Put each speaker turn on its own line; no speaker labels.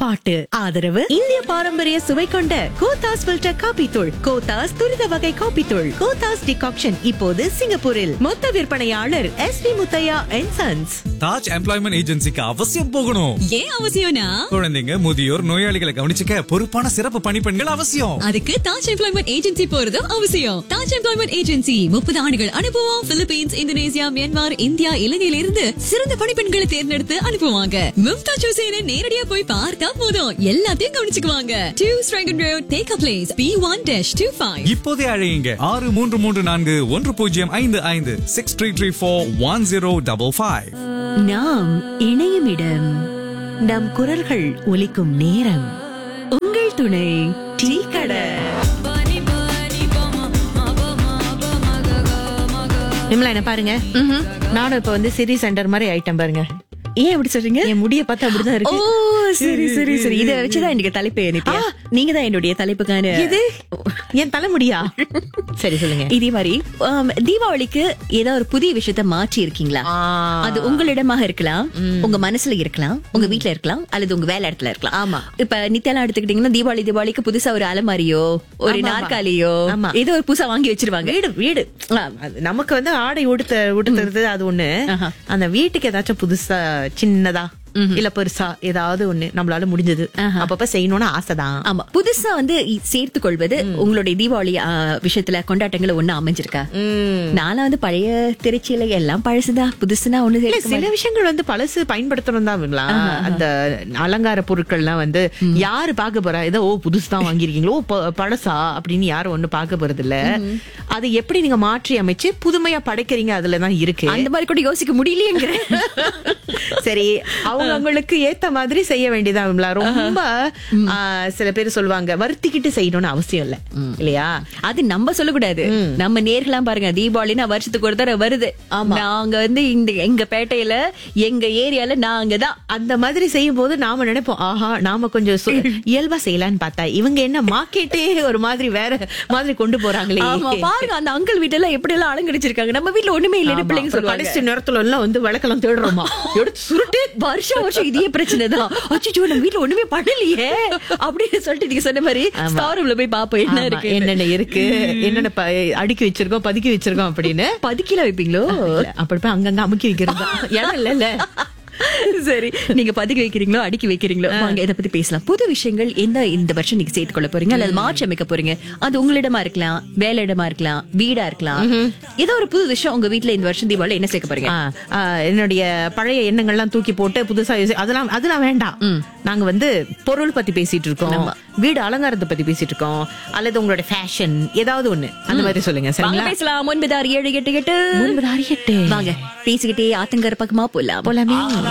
பாட்டு ஆதரவு இந்திய பாரம்பரிய சுவை கொண்ட கோத்தாஸ் ஃபில்டர் காபி தூள் கோத்தாஸ் துரித வகை காபி தூள் கோத்தாஸ் டிகாக்ஷன் இப்போது சிங்கப்பூரில் மொத்த விற்பனையாளர் S P Muthiah and sons
Taj employment ஏஜென்சிக்கு அவசியம் போகணும்
ஏன் அவசியம்னா
குழந்தைங்க முதியோர் நோயாளிகளை கவனிச்சுக்க பொறுப்பான சிறப்பு பணிப்பெண்கள் அவசியம்
அதுக்கு தாஜ் எம்ப்ளாய்மெண்ட் ஏஜென்சி போறதும் அவசியம் தாஜ் எம்ப்ளாய்மெண்ட் ஏஜென்சி முப்பது ஆண்டுகள் அனுபவம் பிலிப்பீன்ஸ் இந்தோனேசியா மியான்மர் இந்தியா இலங்கையில இருந்து சிறந்த பணிப்பெண்களை தேர்ந்தெடுத்து அனுப்புவாங்க மும்தாஜ் ஹுசேனை நேரடியா போய் பார்த்தா போதும் எல்லாத்தையும் கவனிச்சுக்குவாங்க two Serangoon road Tekka place B one dash two five
இப்போதே அழையுங்க ஆறு மூன்று மூன்று நான்கு ஒன்று பூஜ்ஜியம் ஐந்து ஐந்து six three three four one zero double five
நாம் இணையும் இடம் நம் குரல்கள் ஒலிக்கும் நேரம் உங்கள் துணை டீ கடை நிம்மலா என்ன பாருங்க நானும் இப்ப வந்து சிரி சென்டர் மாதிரி ஆயிட்டேன் பாருங்க
ஏன் அப்படி சொல்றீங்க
என் முடிய பார்த்தா அப்படிதான்
ஓ
இருக்கு
சரி சரி சரி இத வச்சுதான் எனக்கு தலைப்பு நித்யா நீங்க தான் என்னுடைய தலைப்புக்கான
இது என் தலைமுடியா சரி சொல்லுங்க
இதே மாதிரி ஆம், தீபாவளிக்கு ஏதோ ஒரு புதிய விஷயத்த மாற்றி இருக்கீங்களா
ஆ.
அது உங்களிடமாக இருக்கலாம் உங்க மனசுல இருக்கலாம் உங்க வீட்ல இருக்கலாம் அல்லது உங்க வேலை இடத்துல இருக்கலாம்
ஆமா.
இப்ப நித்யாலாம் எடுத்துக்கிட்டீங்கன்னா தீபாவளி தீபாவளிக்கு புதுசா ஒரு அலமாரியோ ஒரு
ஆமா, ஆமா.
நாற்காலியோ
ஆமா.
ஏதோ ஒரு புதுசா வாங்கி வச்சிருவாங்க
வீடு வீடு ஆ, அது நமக்கு வந்து ஆடை உடுத்த உடுத்துறது அது ஒண்ணு
ஆஹா.
அந்த வீட்டுக்கு ஏதாச்சும் புதுசா சின்னதா இல்ல பெருசா ஏதாவது ஒண்ணு நம்மளால முடிஞ்சது அப்பப்ப செய்யணும்னு ஆசைதான்
ஆமா புதுசா வந்து இ- சேர்த்துக் கொள்வது உங்களுடைய தீபாவளி ஆ, விஷயத்துல கொண்டாட்டங்களை ஒண்ணு அமைஞ்சிருக்கா நானும் வந்து பழைய திருச்சியில எல்லாம் பழசுதான் புதுசுனா ஒண்ணு
இல்ல
சேர்க்க
சில விஷயங்கள் வந்து பழசு பயன்படுத்தணும் தான் இவங்களா அந்த அலங்கார பொருட்கள்லாம் வந்து யாரு பார்க்க போறா ஏதோ ஓ புதுசு தான் வாங்கியிருக்கீங்களோ ஓ, ப- பழசா அப்படின்னு யாரும் ஒண்ணு பார்க்க போறது இல்ல அது எப்படி நீங்க மாற்றி அமைச்சு புதுமையா படைக்கிறீங்க அதுலதான் இருக்கு
அந்த மாதிரி கூட யோசிக்க முடியலையேங்கிற
சரி அவங்க அவங்களுக்கு ஏத்த மாதிரி செய்ய வேண்டியதா இவங்களா ரொம்ப ஆ, சில பேர் சொல்லுவாங்க வருத்திக்கிட்டு செய்யணும்னு அவசியம் இல்ல இல்லையா
அது நம்ம சொல்லக்கூடாது நம்ம நேர்லாம் பாருங்க தீபாவளினா வருஷத்துக்கு ஒரு தடவை வருது நாங்க வந்து இந்த எங்க பேட்டையில எங்க ஏரியால நாங்க தான்
அந்த மாதிரி செய்யும் போது நாம நினைப்போம் ஆஹா நாம கொஞ்சம் சு- இயல்பா செய்யலான்னு பார்த்தா இவங்க என்ன மார்க்கெட்டே ஒரு மாதிரி வேற மாதிரி கொண்டு போறாங்களே
ஆமா பாருங்க அந்த அங்கிள் வீட்டெல்லாம் எப்படி எல்லாம் அலங்கரிச்சிருக்காங்க நம்ம வீட்ல ஒண்ணுமே இல்ல
ஆமா,
பிள்ளைங்க
அப்புறம்
சொல்லுவாங்க
கடைசி நேரத்துல எல்லாம் வந்து விளக்கெல்லாம் தேடுறோமா எடுத்து சுருட்டு
வருஷம் வருஷம் இதே பிரச்சனை தான் அச்சோ நம்ம வீட்ல ஒண்ணுமே பண்ணலையே அப்படின்னு சொல்லிட்டு நீங்க சொன்ன மாதிரி ஸ்டார் ரூம்ல போய் பாப்போம் என்ன
ஆமா,
இருக்கு
என்னென்ன இருக்கு என்னென்ன ப- அடுக்கி வச்சிருக்கோம் பதுக்கி வச்சிருக்கோம் அப்படின்னு
பதிக்கில வைப்பீங்களோ
அப்படி போய் அங்கங்க அமுக்கி வைக்கிறது தான். இடம் இல்ல
சரி நீங்க பதுக்கி வைக்கிறீங்களோ அடுக்கி வைக்கிறீங்களோ வாங்க இத பத்தி பேசலாம் புது விஷயங்கள் எந்த இந்த வருஷம் நீங்க சேர்த்து கொள்ள போறீங்க அல்லது மாற்றி அமைக்க போறீங்க அது உங்களிடமா இருக்கலாம் வேலை இடமா இருக்கலாம் வீடா இருக்கலாம் ஏதோ ஒரு புது விஷயம் உங்க வீட்ல இந்த வருஷம் தீபாவளி என்ன சேர்க்க போறீங்க
ஆ, ஆ, என்னுடைய பழைய எண்ணங்கள்லாம் தூக்கி போட்டு புதுசா யோசி- அதெல்லாம் அதெல்லாம் வேண்டாம் நாங்க வந்து பொருள் பத்தி பேசிட்டு இருக்கோம் வீடு அலங்காரத்தை பத்தி பேசிட்டு இருக்கோம் அல்லது உங்களோட ஃபேஷன் ஏதாவது ஒண்ணு அந்த மாதிரி சொல்லுங்க
வாங்க
சரிங்களா
பேசலாம் ஒன்பது ஆறு ஏழு எட்டு எட்டு
ஒன்பது ஆறு எட்டு
வாங்க பேசிக்கிட்டே ஆத்தங்கர பக்கமா போலாம்
போலாமே